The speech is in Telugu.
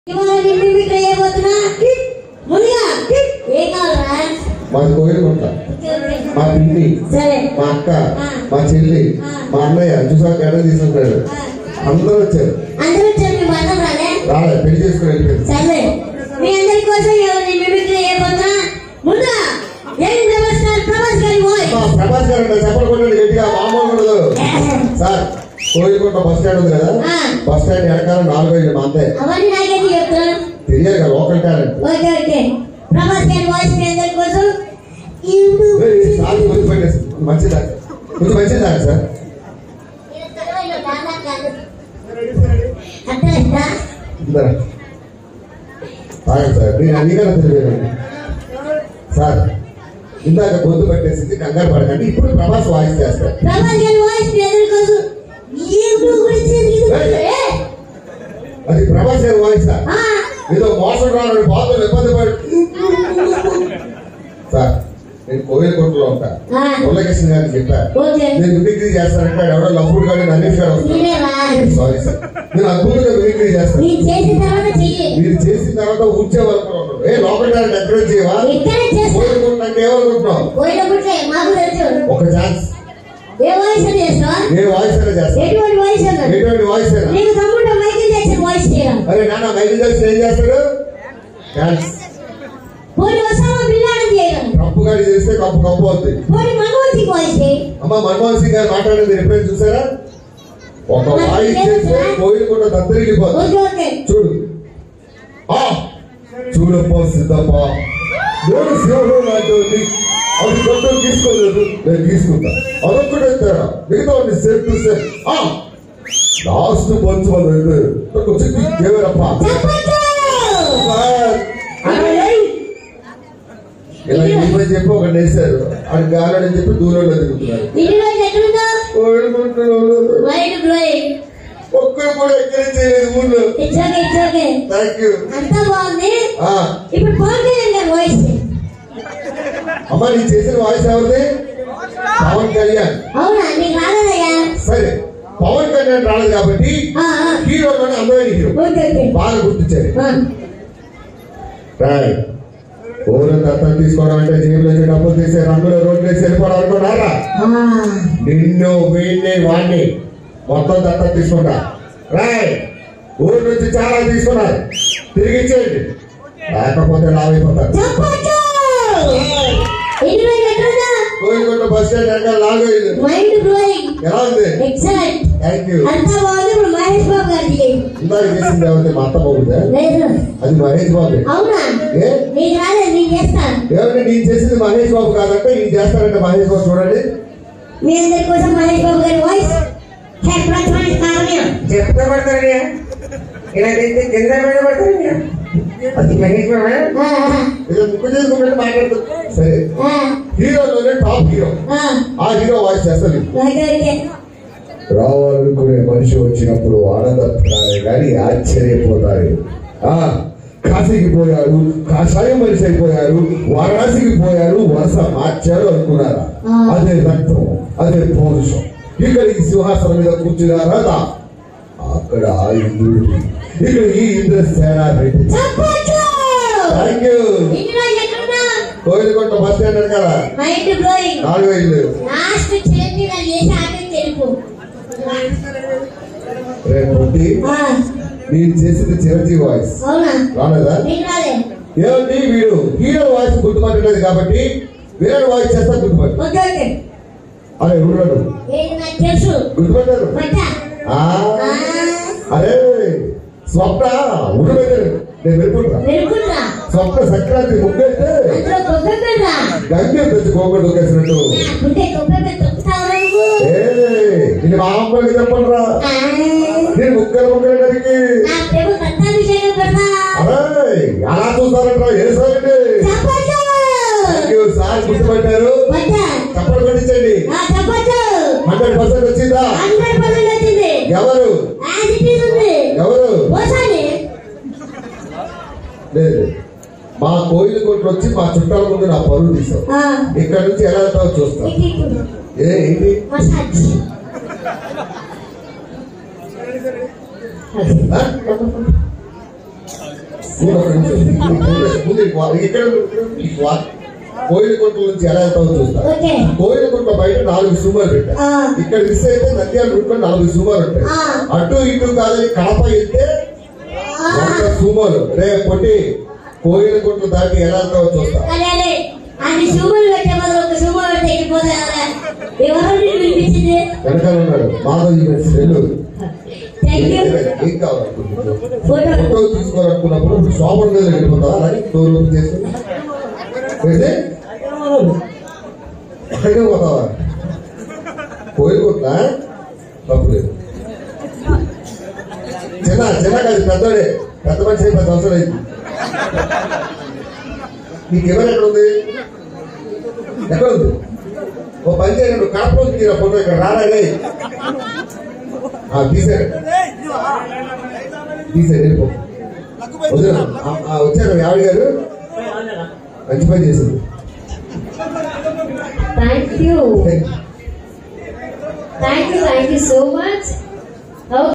ఇవాళ నేను మీకు చేయబోతున్నా ముందుగా ఏం కావాలరా మాది కోయిలకుంట మా పిన్ని సరే మా అక్క మా చెల్లి మా అన్నయ్య చూసా గడ తీసుకుంటాడు అందరూ వచ్చారు అందరూ వచ్చారు మీ బంధం రాలే రాలే పెళ్లి చేసుకుని వెళ్ళిపోయింది సరే మీ అందరి కోసం ఎవరు నేను మిమిక్రీ చేయబోతున్నా ముందుగా యంగ్ రెబల్ స్టార్ ప్రభాస్ గారి వాయిస్ మా ప్రభాస్ గారు అంటే చెప్పలు కొట్టండి గట్టిగా మామూలు ఉండదు సార్ కోయిలకుంట బస్ స్టాండ్ ఉంది కదా ఆ. బస్ స్టాండ్ వెనకాల నాలుగు ఐదు మా అంతే అవన్నీ నాకేది చెప్తాను తెలియదు కదా local talent okay okay Prabhas గారి వాయిస్ మీ అందరి కోసం ఇప్పుడు సార్ కొంచెం పెట్టేసి మంచిదా కొంచెం మంచిదా సార్ అర్థమైందా ఇందా తాగండి సార్ నేను అన్నికన్నా తెలియదు సార్ ఇందాక గొంతు పట్టేసింది కంగారు పడకండి ఇప్పుడు ప్రభాస్ వాయిస్ చేస్తారు ప్రభాస్ గారి వాయిస్ మీ అందరి కోసం ఇప్పుడు గురించి ఏ? అది ప్రభాస్ గారి వాయిస్ సార్ ఆ, ఏదో మోసం రాని బాధలు ఇబ్బంది పడి సార్ నేను కోవిల్ కొట్టులో ఉంటా ఆ. మురళకృష్ణ గారికి చెప్పాను ఓకే నేను మిమిక్రీ చేస్తానంటే ఎవడో లప్పుడు కానీ నరేష్ గారు వస్తారు నేనే రా. సారీ సార్ నేను అద్భుతంగా మిమిక్రీ చేస్తాను నేను చేసిన తర్వాత చెయ్యి మీరు చేసిన తర్వాత ఊడ్చే వరకు ఉండదు. ఏ లోపల గారిని ఎంకరేజ్ చేయవా ఇక్కడే చేస్తా కోరుకుంటే ఏమనుకుంటున్నావు పోయినప్పుడే మాకు తెలుసు ఒక ఛాన్స్ ఏ వాయిస్ అని చేస్తావా ఏ వాయిస్ అయినా చేస్తాను ఎటువంటి వాయిస్ అన్నాడు ఎటువంటి వాయిస్ అయినా నీకు తమ్ముడు మైకిల్ జాక్సన్ వాయిస్ చేయడం అరే నాన్న మైకిల్ జాక్సన్ ఏం చేస్తాడు ఛాన్స్ పోయి ఒసామా బిన్ లాడెన్ చేయడం కప్పు గాడి చేస్తే కప్పు కప్పు అవుతుంది పోయి మన్మోహన్ సింగ్ వాయిస్ చేయి అమ్మ మన్మోహన్ సింగ్ గారు మాట్లాడేది ఎప్పుడైనా చూసారా ఒక వాయిస్ చేస్తే కోయిలు కూడా దత్తరిల్లిపోతుంది ఓకే ఓకే చూడు ఆ చూడప్ప సిద్ధప్ప నేను సింహం లాంటి అది కొట్టం తీసుకోలేదు నేను తీసుకుంటా అదొక్కటే తేడా మిగతా సెట్ టు సెట్ ఆ లాస్ట్ పంచ్ వాళ్ళు అయితే కొంచెం కేవరప్ప చెప్పచ్చు ఇలా ఇవ్వని చెప్పి ఒక నేసారు అది గాలని చెప్పి దూరంలో తిరుగుతున్నారు ఇన్ని రోజులు ఎక్కడుందో కోయిలు వైట్ గ్లోయింగ్ ఒక్కరు కూడా ఎక్కడించలేదు ఊళ్ళో it's okay it's okay thank you అంతా బాగుంది ఆ ఇప్పుడు పవన్ కళ్యాణ్ గారి వాయిస్ చేయి అమ్మ నీ చేసిన వాయిస్ ఎవరిది పవన్ కళ్యాణ్ అవునా నీకు రాలేదయ్యా సరే పవన్ కళ్యాణ్ రాలేదు కాబట్టి ఆ, ఆ. హీరోలోనే అందమైన హీరో ఓకే ఓకే బాగా గుర్తించారు ఆ. రాయ్ ఊరు దత్తం తీసుకోవడం అంటే జేబులో నుంచి డబ్బులు తీసే రంగులో రోడ్లు వేసి వెళ్ళిపోవడం అనుకున్నారా ఆ. నిన్ను వీడిని వాడిని మొత్తం దత్తం తీసుకుంటా రాయ్ ఊరు నుంచి చాలా తీసుకున్నారు తిరిగి ఇచ్చేయండి లేకపోతే లావైపోతారు చెప్పచ్చు ఇన్ని రోజులు ఎక్కడుందో కోయిలకొండ బస్ స్టాండ్ వెనకాల లాగు ఇల్లు. మైండ్ గ్లోయింగ్ ఎలా ఉంది ఎక్సలెంట్ థ్యాంక్ యూ అంతా బాగుంది ఇప్పుడు మహేష్ బాబు గారికి చేయి. ఇందాక చేసింది ఎవరిది మా అత్త బాగుందా లేదు అది మహేష్ బాబు అవునా ఏ నీకు రాలేదు నేను చేస్తాను ఏమంటే నేను చేసింది మహేష్ బాబు కాదంటే ఇది చేస్తానంటే మహేష్ బాబు చూడండి మీ అందరి కోసం మహేష్ బాబు గారి వాయిస్ హెడ్ ప్రతిమని కారణం చెప్తా పడతారయ్యా ఇలా చేస్తే కింద మీద పడతారయ్యా అది మహేష్ బాబా ఏదో ముక్కు చేసుకుంటే మాట్లాడుతుంది సరే హీరోలోనే టాప్ హీరో ఆ హీరో వాయిస్ చేస్తాను రావాలనుకునే మనిషి వచ్చినప్పుడు ఆనందపడాలి కానీ ఆశ్చర్యపోతారు ఆ కాశీకి పోయారు కాషాయం మనిషి అయిపోయారు వారణాసికి పోయారు వరుస మార్చారు అనుకున్నారా ఆ. అదే రక్తం అదే పౌరుషం ఇక్కడ ఈ సింహాసనం మీద కూర్చున్నారా అక్కడ ఆ ఇంద్రుడు ఇక్కడ ఈ Indra Senareddy thank you Koilakonda bus stand కదా మైండ్ బ్లోయింగ్ నాలుగు ఐదు లాస్ట్ చిరంజీవి గారు చేసి ఆటలు తెలుపు రేపు పుట్టి ఆ, నేను చేసింది చిరంజీవి వాయిస్ అవునా రాలేదా నీకు రాలే ఏమండి వీడు హీరో వాయిస్ గుర్తుపట్టలేదు కాబట్టి విలన్ వాయిస్ చేస్తా గుర్తుపట్టు ఓకే ఓకే అరే ఉండడు ఏది నాకు తెలుసు గుర్తుపట్టారు పట్టా ఆ, ఆ, అరే స్వప్న ఉండబెట్టారు నేను పెట్టుకుంటా వెలుగురా స్వప్న సంక్రాంతి ముగ్గైతే అందులో కొబ్బరిపెట్టరా గంగే తెచ్చి కోకడు దొక్కేసినట్టు నాకుంటే కొబ్బరిపెట్ట తొక్కుతావు నువ్వు ఏ నేను మా అమ్మకి చెప్పండిరా ఆ, నేను ముక్కలు ముక్కలు నరికి నా ప్రేమ కట్టాభిషేకం పెడతా అరే ఎలా చూస్తారంట ఏ సారండి చెప్పచ్చు సార్ గుర్తుపట్టారు పట్టా చప్పలు కొట్టించండి ఆ, చెప్పచ్చు హండ్రెడ్ పర్సెంట్ వచ్చిందా హండ్రెడ్ పర్సెంట్ వచ్చింది ఎవరు యాజ్ ఇట్ ఈస్ ఉంది ఎవరు ఓసారి లేదు మా కోయిల కొట్లు వచ్చి మా చుట్టాల ముందు నా పరువు తీసావు ఆ, ఇక్కడ నుంచి ఎలా వెళ్తావో చూస్తా ఇటు ఇటు. ఏ ఏంటి మసాజ్ ఆ? ముందు ఒక నిమిషం. ముందు ఇటు వా. ఇక్కడ ఇటు వా. కోయిలకుంట నుంచి ఎలా వెళ్తావో చూస్తా ఓకే కోయిలకుంట బయట నాలుగు సుమారు పెట్టా ఆ. ఇక్కడ మిస్ అయితే నంద్యాల రూట్లో నాలుగు సుమారు ఉంటాయి ఆ. అటు ఇటు కాదని కడప వెళ్తే ఆ, వంద సుమారు రే పొట్టి కోయిలకుంట దాటి ఎలా వెళ్తావో చూస్తా అదే అదే అన్ని శుభలు పెట్టే బదులు ఒక శుభ పెడితే వెళ్ళిపోతే కదా ఎవరు నిన్ను వినిపించింది వెనకాల ఉన్నాడు Madhav events Nellore thank you ఏం కావాలనుకుంటున్నావు ఫోటో ఫోటో తీసుకోవాలనుకున్నప్పుడు ఇప్పుడు శోభన మీద వెళ్ళిపోతావా అలాగే డోర్ ఓపెన్ చేసి వెళ్తే అక్కడికే పోతావా కోయిలుకుంటున్నా తప్పు లేదు చిన్న చిన్న కాదు పెద్దోడే పెద్ద మనిషి అయి పది సంవత్సరాలు అయింది నీకు ఎవరు ఎక్కడ ఉంది ఎక్కడ ఉంది ఓ పని చేయండి నువ్వు కడపలో తీరా ఫోటో ఇక్కడ రారాడే తీసాడు తీసాడు వెళ్ళిపో వదిన ఆ- ఆ వచ్చారు మీ ఆవిడ గారు మంచి పని చేసింది thank you thank you thank you so much